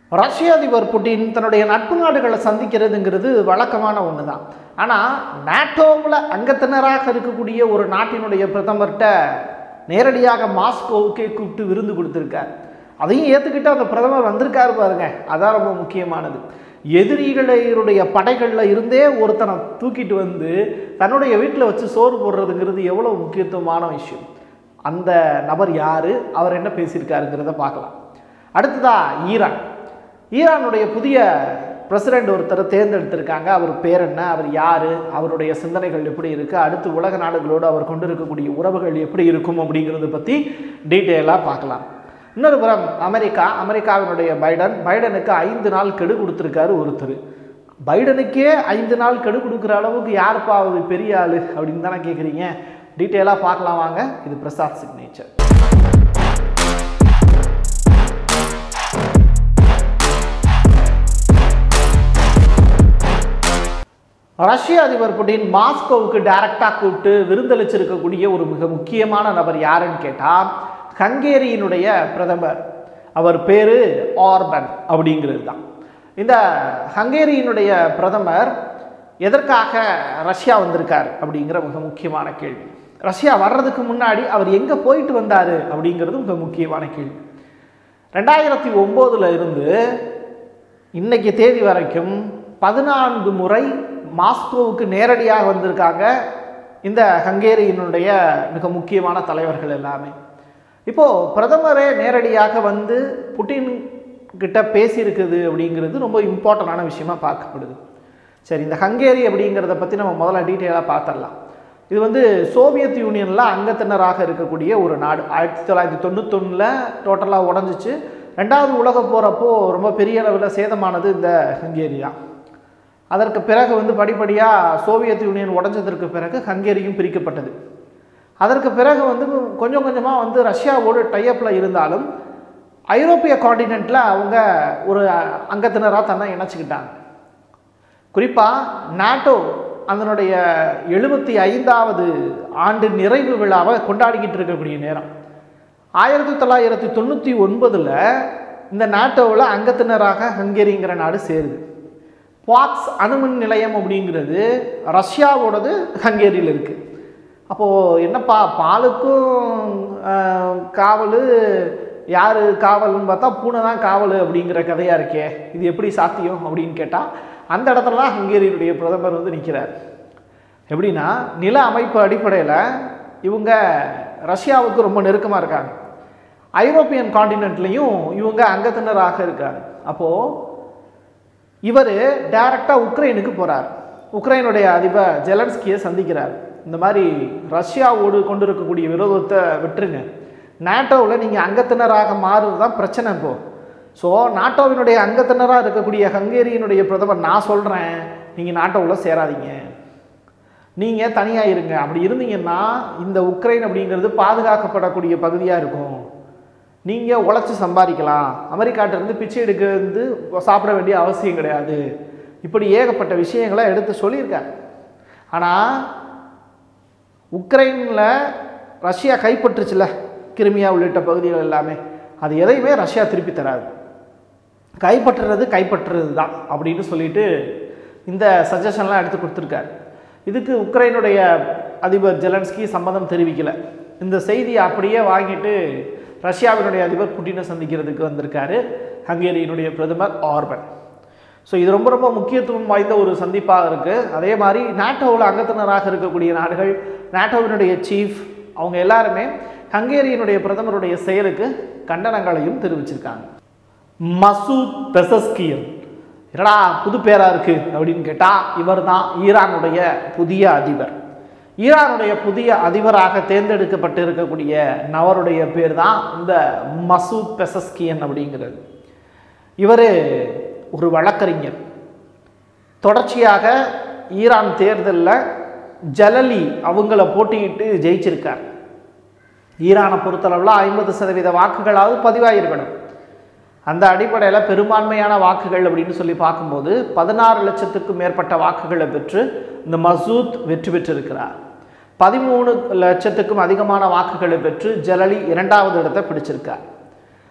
ரஷ்ய அதிபர் புட்டின் தன்னுடைய நட்பு நாடுகளை சந்திக்கிறதுங்கிறது வழக்கமான ஒன்று தான் ஆனால் நாட்டோவில் அங்கத்தினராக இருக்கக்கூடிய ஒரு நாட்டினுடைய பிரதமர்கிட்ட நேரடியாக மாஸ்கோவுக்கே கூப்பிட்டு விருந்து கொடுத்துருக்கார் அதையும் ஏற்றுக்கிட்டு அந்த பிரதமர் வந்திருக்காரு பாருங்க அதான் ரொம்ப முக்கியமானது எதிரிகளுடைய படைகளில் இருந்தே ஒருத்தனை தூக்கிட்டு வந்து தன்னுடைய வீட்டில் வச்சு சோறு போடுறதுங்கிறது எவ்வளோ முக்கியத்துவமான விஷயம் அந்த நபர் யார் அவர் என்ன பேசியிருக்காருங்கிறத பார்க்கலாம் அடுத்ததா ஈரான் ஈரானுடைய புதிய பிரசிடெண்ட் ஒருத்தரை தேர்ந்தெடுத்திருக்காங்க அவர் பேர் என்ன அவர் யார் அவருடைய சிந்தனைகள் எப்படி இருக்குது அடுத்து உலக நாடுகளோடு அவர் கொண்டு இருக்கக்கூடிய உறவுகள் எப்படி இருக்கும் அப்படிங்கிறத பற்றி டீட்டெயிலாக பார்க்கலாம் இன்னொரு புறம் அமெரிக்கா அமெரிக்காவினுடைய பைடன் பைடனுக்கு ஐந்து நாள் கெடு கொடுத்துருக்காரு ஒருத்தர் பைடனுக்கே ஐந்து நாள் கெடு கொடுக்குற அளவுக்கு யாருப்பா அவர் பெரிய ஆள் அப்படின்னு தானே கேட்குறீங்க டீட்டெயிலாக பார்க்கலாம் வாங்க இது பிரசாத் சிக்னேச்சர் ரஷ்ய அதிபர் புட்டின் மாஸ்கோவுக்கு டைரக்டாக கூப்பிட்டு விருந்தளிச்சிருக்கக்கூடிய ஒரு மிக முக்கியமான நபர் யாருன்னு கேட்டால் ஹங்கேரியினுடைய பிரதமர் அவர் பேர் ஆர்பன் அப்படிங்கிறது தான் இந்த ஹங்கேரியினுடைய பிரதமர் எதற்காக ரஷ்யா வந்திருக்கார் அப்படிங்கிற மிக முக்கியமான கேள்வி ரஷ்யா வர்றதுக்கு முன்னாடி அவர் எங்கே போயிட்டு வந்தார் அப்படிங்கிறது மிக முக்கியமான கேள்வி ரெண்டாயிரத்தி ஒம்போதுல இருந்து இன்னைக்கு தேதி வரைக்கும் பதினான்கு முறை மாஸ்கோவுக்கு நேரடியாக வந்திருக்காங்க இந்த ஹங்கேரியினுடைய மிக முக்கியமான தலைவர்கள் எல்லாமே இப்போது பிரதமரே நேரடியாக வந்து புட்டின் கிட்ட பேசியிருக்குது அப்படிங்கிறது ரொம்ப இம்பார்ட்டண்டான விஷயமா பார்க்கப்படுது சரி இந்த ஹங்கேரி அப்படிங்கிறத பற்றி நம்ம முதல்ல டீட்டெயிலாக பார்த்துடலாம் இது வந்து சோவியத் யூனியனில் அங்கத்தினராக இருக்கக்கூடிய ஒரு நாடு ஆயிரத்தி தொள்ளாயிரத்தி தொண்ணூத்தொன்னில் டோட்டலாக உடஞ்சிச்சு ரெண்டாவது உலக போகிறப்போ ரொம்ப பெரிய அளவில் சேதமானது இந்த ஹங்கேரி தான் அதற்கு பிறகு வந்து படிப்படியாக சோவியத் யூனியன் உடஞ்சதற்கு பிறகு ஹங்கேரியும் பிரிக்கப்பட்டது அதற்கு பிறகு வந்து கொஞ்சம் கொஞ்சமாக வந்து ரஷ்யாவோடு டைஅப்பில் இருந்தாலும் ஐரோப்பிய காண்டினென்ட்டில் அவங்க ஒரு அங்கத்தினராக தன்னை இணைச்சிக்கிட்டாங்க குறிப்பாக நாட்டோ அதனுடைய எழுபத்தி ஐந்தாவது ஆண்டு நிறைவு விழாவை கொண்டாடிக்கிட்டு இருக்கக்கூடிய நேரம் ஆயிரத்தி தொள்ளாயிரத்தி தொண்ணூற்றி ஒன்பதில் இந்த நாட்டோவில் அங்கத்தினராக ஹங்கேரிங்கிற நாடு சேருது பாக்ஸ் அணுமின் நிலையம் அப்படிங்கிறது ரஷ்யாவோடது ஹங்கேரியில் இருக்குது அப்போது என்னப்பா பாலுக்கும் காவல் யார் காவல்னு பார்த்தா பூனை தான் காவல் அப்படிங்கிற கதையாக இருக்கே இது எப்படி சாத்தியம் அப்படின்னு கேட்டால் அந்த இடத்துல தான் ஹங்கேரியினுடைய பிரதமர் வந்து நிற்கிறார் எப்படின்னா நில அமைப்பு அடிப்படையில் இவங்க ரஷ்யாவுக்கு ரொம்ப நெருக்கமாக இருக்காங்க ஐரோப்பியன் காண்டினென்ட்லேயும் இவங்க அங்கத்தினராக இருக்காங்க அப்போது இவர் டைரக்டாக உக்ரைனுக்கு போகிறார் உக்ரைனுடைய அதிபர் ஜெலன்ஸ்கியை சந்திக்கிறார் இந்த மாதிரி ரஷ்யாவோடு கொண்டு இருக்கக்கூடிய விரோதத்தை விட்டுருங்க நாட்டோவில் நீங்கள் அங்கத்தினராக மாறுறது தான் பிரச்சனை இப்போது ஸோ நாட்டோவினுடைய அங்கத்தினராக இருக்கக்கூடிய ஹங்கேரியினுடைய பிரதமர் நான் சொல்கிறேன் நீங்கள் நாட்டோவில் சேராதீங்க நீங்கள் தனியாக இருங்க அப்படி இருந்தீங்கன்னா இந்த உக்ரைன் அப்படிங்கிறது பாதுகாக்கப்படக்கூடிய பகுதியாக இருக்கும் நீங்கள் உழைச்சி சம்பாதிக்கலாம் அமெரிக்காட்டிலேருந்து பிச்சை எடுக்க வந்து சாப்பிட வேண்டிய அவசியம் கிடையாது இப்படி ஏகப்பட்ட விஷயங்களை எடுத்து சொல்லியிருக்காங்க ஆனால் உக்ரைனில் ரஷ்யா கைப்பற்றுச்சுல கிருமியா உள்ளிட்ட பகுதிகள் எல்லாமே அது எதையுமே ரஷ்யா திருப்பி தராது கைப்பற்றுறது கைப்பற்றுறது தான் அப்படின்னு சொல்லிட்டு இந்த சஜஷன்லாம் எடுத்து கொடுத்துருக்காரு இதுக்கு உக்ரைனுடைய அதிபர் ஜெலன்ஸ்கி சம்மதம் தெரிவிக்கலை இந்த செய்தியை அப்படியே வாங்கிட்டு ரஷ்யாவினுடைய அதிபர் புட்டினை சந்திக்கிறதுக்கு வந்திருக்காரு ஹங்கேரியினுடைய பிரதமர் ஆர்பன் ஸோ இது ரொம்ப ரொம்ப முக்கியத்துவம் வாய்ந்த ஒரு சந்திப்பாக இருக்குது அதே மாதிரி நாட்டோவில் அங்கத்தினராக இருக்கக்கூடிய நாடுகள் நாட்டோவினுடைய சீஃப் அவங்க எல்லாருமே ஹங்கேரியினுடைய பிரதமருடைய செயலுக்கு கண்டனங்களையும் தெரிவிச்சிருக்காங்க மசூத் பெசஸ்கியன் என்னடா புது பேராக இருக்குது அப்படின்னு கேட்டால் இவர் தான் ஈரானுடைய புதிய அதிபர் ஈரானுடைய புதிய அதிபராக தேர்ந்தெடுக்கப்பட்டு இருக்கக்கூடிய நபருடைய பேர் தான் இந்த மசூத் பெசஸ்கியன் அப்படிங்கிறது இவர் ஒரு வழக்கறிஞர் தொடர்ச்சியாக ஈரான் தேர்தலில் ஜலலி அவங்கள போட்டியிட்டு ஜெயிச்சிருக்கார் ஈரானை பொறுத்தளவில் ஐம்பது சதவீத வாக்குகளாவது பதிவாகிருக்கணும் அந்த அடிப்படையில் பெரும்பான்மையான வாக்குகள் அப்படின்னு சொல்லி பார்க்கும்போது பதினாறு லட்சத்துக்கும் மேற்பட்ட வாக்குகளை பெற்று இந்த மசூத் வெற்றி பெற்றிருக்கிறார் பதிமூணு லட்சத்துக்கும் அதிகமான வாக்குகளை பெற்று ஜலலி இரண்டாவது இடத்தை பிடிச்சிருக்கார்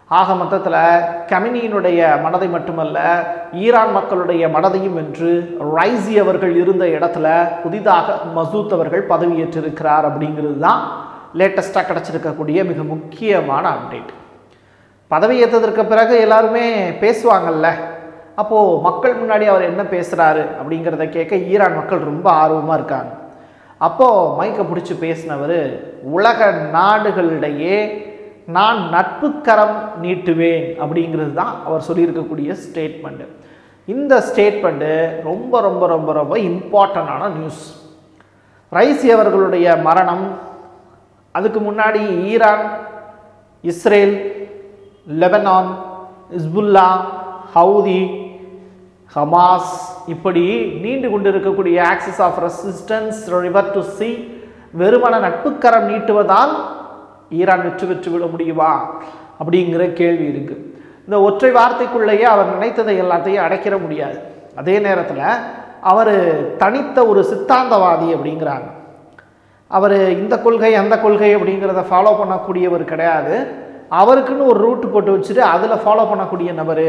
ஆக மொத்தத்தில் கமினியினுடைய மனதை மட்டுமல்ல ஈரான் மக்களுடைய மனதையும் வென்று ரைசி அவர்கள் இருந்த இடத்துல புதிதாக மசூத் அவர்கள் பதவியேற்றிருக்கிறார் அப்படிங்கிறது தான் லேட்டஸ்ட்டாக கிடச்சிருக்கக்கூடிய மிக முக்கியமான அப்டேட் பதவியேற்றதற்கு பிறகு எல்லாருமே பேசுவாங்கல்ல அப்போது மக்கள் முன்னாடி அவர் என்ன பேசுகிறாரு அப்படிங்கிறத கேட்க ஈரான் மக்கள் ரொம்ப ஆர்வமாக இருக்காங்க அப்போது மைக்கை பிடிச்சி பேசினவர் உலக நாடுகளிடையே நான் நட்புக்கரம் நீட்டுவேன் அப்படிங்கிறது தான் அவர் சொல்லியிருக்கக்கூடிய ஸ்டேட்மெண்ட்டு இந்த ஸ்டேட்மெண்ட்டு ரொம்ப ரொம்ப ரொம்ப ரொம்ப இம்பார்ட்டண்டான நியூஸ் ரைசி அவர்களுடைய மரணம் அதுக்கு முன்னாடி Iran Israel Lebanon Hezbollah Houthi Hamas இப்படி நீண்டு கொண்டிருக்கக்கூடிய axis of resistance river to sea வெறுமன நட்புக்கரம் நீட்டுவதால் ஈரான் வெற்றி பெற்று விட முடியுமா அப்படிங்கிற கேள்வி இருக்கு இந்த ஒற்றை வார்த்தைக்குள்ளேயே அவர் நினைத்ததை எல்லாத்தையும் அடைக்கிற முடியாது அதே நேரத்தில் அவர் தனித்த ஒரு சித்தாந்தவாதி அப்படிங்கிறாங்க அவர் இந்த கொள்கை அந்த கொள்கை அப்படிங்கிறத ஃபாலோ பண்ணக்கூடியவர் கிடையாது அவருக்குன்னு ஒரு ரூட் போட்டு வச்சுட்டு அதில் ஃபாலோ பண்ணக்கூடிய நபர்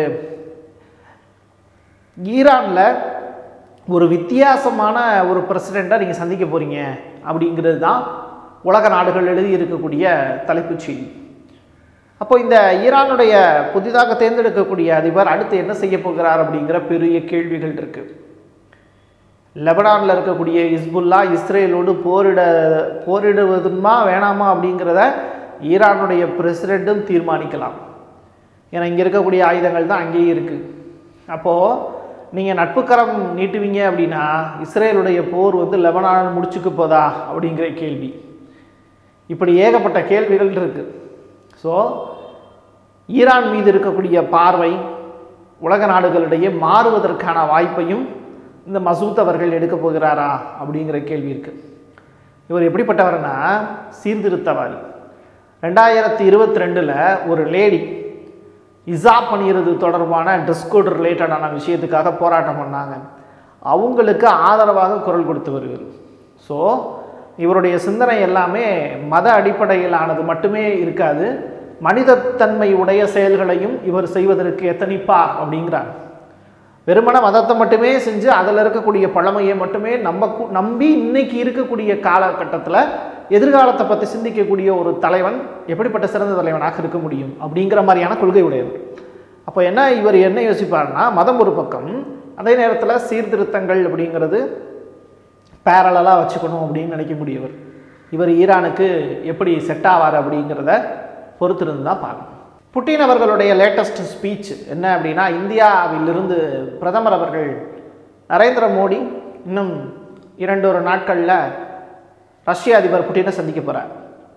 ஈரானில் ஒரு வித்தியாசமான ஒரு பிரசிடெண்ட்டாக நீங்கள் சந்திக்க போகிறீங்க அப்படிங்கிறது தான் உலக நாடுகள் எழுதி இருக்கக்கூடிய தலைப்புச் செய்தி அப்போ இந்த ஈரானுடைய புதிதாக தேர்ந்தெடுக்கக்கூடிய அதிபர் அடுத்து என்ன செய்ய போகிறார் அப்படிங்கிற பெரிய கேள்விகள் இருக்கு லெபனானில் இருக்கக்கூடிய இஸ்புல்லா இஸ்ரேலோடு போரிட போரிடுவதுமா வேணாமா அப்படிங்கிறத ஈரானுடைய பிரசிடெண்ட்டும் தீர்மானிக்கலாம் ஏன்னா இங்கே இருக்கக்கூடிய ஆயுதங்கள் தான் அங்கேயும் இருக்குது அப்போது நீங்கள் நட்புக்கரம் நீட்டுவீங்க அப்படின்னா இஸ்ரேலுடைய போர் வந்து லெபனான் முடிச்சுக்கு போதா அப்படிங்கிற கேள்வி இப்படி ஏகப்பட்ட கேள்விகள் இருக்கு ஸோ ஈரான் மீது இருக்கக்கூடிய பார்வை உலக நாடுகளிடையே மாறுவதற்கான வாய்ப்பையும் இந்த மசூத் அவர்கள் எடுக்க போகிறாரா அப்படிங்கிற கேள்வி இருக்கு இவர் எப்படிப்பட்டவர்னா சீர்திருத்தவாதி ரெண்டாயிரத்தி இருபத்தி ரெண்டில் ஒரு லேடி இசா பண்ணிடுறது தொடர்பான ட்ரெஸ் கோட் ரிலேட்டடான விஷயத்துக்காக போராட்டம் பண்ணாங்க அவங்களுக்கு ஆதரவாக குரல் கொடுத்து வருகிறது ஸோ இவருடைய சிந்தனை எல்லாமே மத அடிப்படையிலானது மட்டுமே இருக்காது மனிதத்தன்மை உடைய செயல்களையும் இவர் செய்வதற்கு எத்தனிப்பார் அப்படிங்கிறார் வெறுமன மதத்தை மட்டுமே செஞ்சு அதில் இருக்கக்கூடிய பழமையை மட்டுமே நம்ப நம்பி இன்னைக்கு இருக்கக்கூடிய காலகட்டத்தில் எதிர்காலத்தை பற்றி சிந்திக்கக்கூடிய ஒரு தலைவன் எப்படிப்பட்ட சிறந்த தலைவனாக இருக்க முடியும் அப்படிங்கிற மாதிரியான கொள்கை உடையவர் அப்போ என்ன இவர் என்ன யோசிப்பார்னா மதம் ஒரு பக்கம் அதே நேரத்தில் சீர்திருத்தங்கள் அப்படிங்கிறது பேரலாக வச்சுக்கணும் அப்படின்னு நினைக்கக்கூடியவர் இவர் ஈரானுக்கு எப்படி செட் ஆவார் அப்படிங்கிறத பொறுத்திருந்து தான் பார்க்கணும் புட்டின் அவர்களுடைய லேட்டஸ்ட் ஸ்பீச் என்ன அப்படின்னா இந்தியாவிலிருந்து பிரதமர் அவர்கள் நரேந்திர மோடி இன்னும் இரண்டு ஒரு நாட்களில் ரஷ்ய அதிபர் புட்டினை சந்திக்க போகிறார்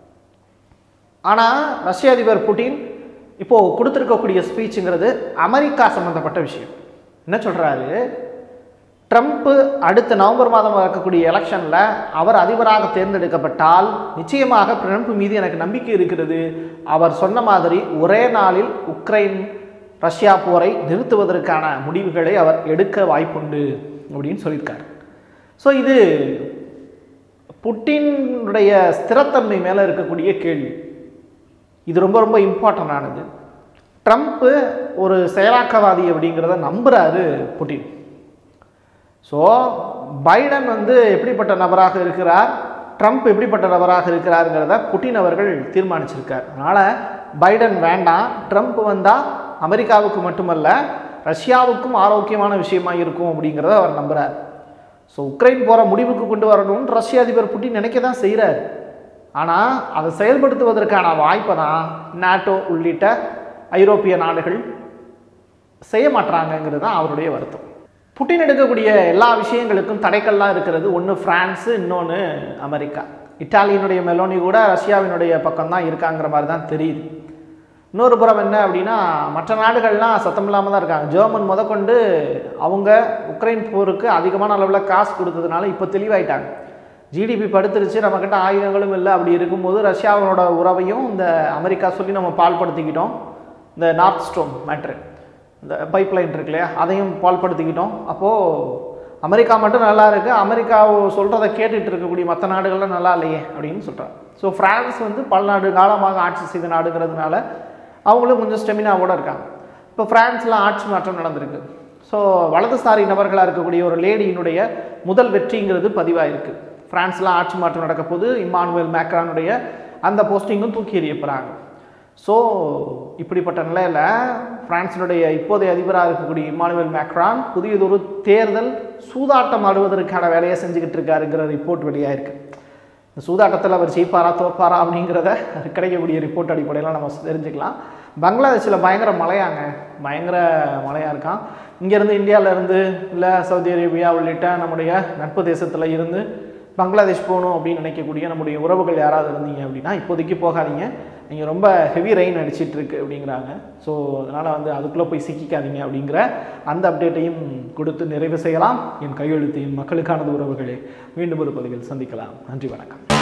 ஆனால் ரஷ்ய அதிபர் புட்டின் இப்போது கொடுத்துருக்கக்கூடிய ஸ்பீச்சுங்கிறது அமெரிக்கா சம்மந்தப்பட்ட விஷயம் என்ன சொல்கிறாரு ட்ரம்ப்பு அடுத்த நவம்பர் மாதம் இருக்கக்கூடிய எலெக்ஷனில் அவர் அதிபராக தேர்ந்தெடுக்கப்பட்டால் நிச்சயமாக ட்ரம்ப் மீது எனக்கு நம்பிக்கை இருக்கிறது அவர் சொன்ன மாதிரி ஒரே நாளில் உக்ரைன் ரஷ்யா போரை நிறுத்துவதற்கான முடிவுகளை அவர் எடுக்க வாய்ப்புண்டு அப்படின்னு சொல்லியிருக்காரு ஸோ இது புட்டினுடைய ஸ்திரத்தன்மை மேலே இருக்கக்கூடிய கேள்வி இது ரொம்ப ரொம்ப இம்பார்ட்டண்டானது ட்ரம்ப்பு ஒரு செயலாக்கவாதி அப்படிங்கிறத நம்புகிறாரு புட்டின் ஸோ பைடன் வந்து எப்படிப்பட்ட நபராக இருக்கிறார் ட்ரம்ப் எப்படிப்பட்ட நபராக இருக்கிறாருங்கிறத புட்டின் அவர்கள் தீர்மானிச்சிருக்கார் அதனால் பைடன் வேண்டாம் ட்ரம்ப் வந்தால் அமெரிக்காவுக்கு மட்டுமல்ல ரஷ்யாவுக்கும் ஆரோக்கியமான விஷயமா இருக்கும் அப்படிங்கிறத அவர் நம்புகிறார் ஸோ உக்ரைன் போகிற முடிவுக்கு கொண்டு வரணும்னு ரஷ்ய அதிபர் புட்டின் நினைக்க தான் செய்கிறார் ஆனால் அதை செயல்படுத்துவதற்கான வாய்ப்பை தான் நாட்டோ உள்ளிட்ட ஐரோப்பிய நாடுகள் செய்ய மாட்டாங்கங்கிறது தான் அவருடைய வருத்தம் புட்டின் எடுக்கக்கூடிய எல்லா விஷயங்களுக்கும் தடைக்கல்லாம் இருக்கிறது ஒன்று ஃப்ரான்ஸு இன்னொன்று அமெரிக்கா இட்டாலியினுடைய மெலோனி கூட ரஷ்யாவினுடைய பக்கம் தான் இருக்காங்கிற மாதிரி தான் தெரியுது இன்னொரு புறம் என்ன அப்படின்னா மற்ற நாடுகள்லாம் சத்தம் இல்லாமல் தான் இருக்காங்க ஜெர்மன் முதற்கொண்டு அவங்க உக்ரைன் போருக்கு அதிகமான அளவில் காசு கொடுத்ததுனால இப்போ தெளிவாயிட்டாங்க ஜிடிபி படுத்துருச்சு நம்மக்கிட்ட ஆயுதங்களும் இல்லை அப்படி இருக்கும்போது ரஷ்யாவோட உறவையும் இந்த அமெரிக்கா சொல்லி நம்ம பால்படுத்திக்கிட்டோம் இந்த நார்த் ஸ்ட்ரோம் மேட்ரு இந்த பைப் லைன் இருக்கு இல்லையா அதையும் பால்படுத்திக்கிட்டோம் அப்போது அமெரிக்கா மட்டும் நல்லா இருக்குது அமெரிக்கா சொல்கிறத கேட்டுட்டு இருக்கக்கூடிய மற்ற நாடுகள்லாம் நல்லா இல்லையே அப்படின்னு சொல்கிறாங்க ஸோ ஃப்ரான்ஸ் வந்து பல நாடு காலமாக ஆட்சி செய்த நாடுங்கிறதுனால அவங்களும் கொஞ்சம் ஸ்டெமினாவோட இருக்காங்க இப்போ பிரான்ஸில் ஆட்சி மாற்றம் நடந்திருக்கு ஸோ வலதுசாரி நபர்களாக இருக்கக்கூடிய ஒரு லேடியினுடைய முதல் வெற்றிங்கிறது பதிவாயிருக்கு பிரான்ஸில் ஆட்சி மாற்றம் நடக்க போது இம்மானுவேல் மேக்ரானுடைய அந்த போஸ்டிங்கும் தூக்கி எறியப்படுறாங்க ஸோ இப்படிப்பட்ட நிலையில் பிரான்சினுடைய இப்போதைய அதிபராக இருக்கக்கூடிய இம்மானுவேல் மேக்ரான் புதியதொரு தேர்தல் சூதாட்டம் ஆடுவதற்கான வேலையை செஞ்சுக்கிட்டு இருக்காருங்கிற ரிப்போர்ட் வெளியாயிருக்கு இந்த சூதாட்டத்தில் அவர் ஜெயிப்பாரா தோப்பாரா அப்படிங்கிறத கிடைக்கக்கூடிய ரிப்போர்ட் அடிப்படையில் நம்ம தெரிஞ்சுக்கலாம் பங்களாதேஷில் பயங்கர மழையாங்க பயங்கர மழையாக இருக்கான் இங்கேருந்து இந்தியாவிலேருந்து இல்லை சவுதி அரேபியா உள்ளிட்ட நம்முடைய நட்பு தேசத்தில் இருந்து பங்களாதேஷ் போகணும் அப்படின்னு நினைக்கக்கூடிய நம்முடைய உறவுகள் யாராவது இருந்தீங்க அப்படின்னா இப்போதைக்கு போகாதீங்க நீங்கள் ரொம்ப ஹெவி ரெயின் அடிச்சிட்டு இருக்கு அப்படிங்கிறாங்க ஸோ அதனால் வந்து அதுக்குள்ளே போய் சிக்கிக்காதீங்க அப்படிங்கிற அந்த அப்டேட்டையும் கொடுத்து நிறைவு செய்யலாம் என் கையெழுத்து என் மக்களுக்கானது உறவுகளே மீண்டும் ஒரு பதிவில் சந்திக்கலாம் நன்றி வணக்கம்